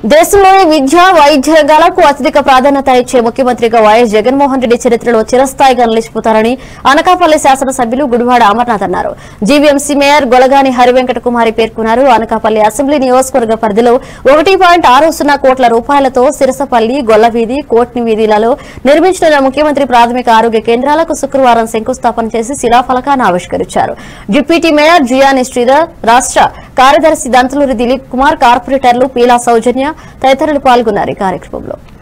దేశంలోని విద్య వైద్య రంగాలకు అత్యధిక ప్రాధాన్యత ఇచ్చే ముఖ్యమంత్రిగా వైఎస్ జగన్మోహన్ రెడ్డి చరిత్రలో చిరస్థాయిగా నిలిచిపోతారని అనకాపల్లి శాసనసభ్యులు గుడివాడ అమర్నాథ్ అన్నారు జీవీఎంసీ మేయర్ గొలగాని హరివెంకట కుమారి పేర్కొన్నారు అనకాపల్లి అసెంబ్లీ నియోజకవర్గ పరిధిలో ఒకటి పాయింట్ ఆరు సున్నా కోట్ల రూపాయలతో సిరసపల్లి గొల్లవీధి కోట్ని వీధిలలో నిర్మించిన ముఖ్యమంత్రి ప్రాథమిక ఆరోగ్య కేంద్రాలకు శుక్రవారం శంకుస్థాపన చేసి శిలాఫలకాన్ని ఆవిష్కరించారు డిప్యూటీ మేయర్ జియాని శ్రీధర్ రాష్ట్ర కార్యదర్శి దంతలూరి దిలీప్ కుమార్ కార్పొరేటర్లు పీలా సౌజన్య తదితరులు పాల్గొన్నారు ఈ కార్యక్రమంలో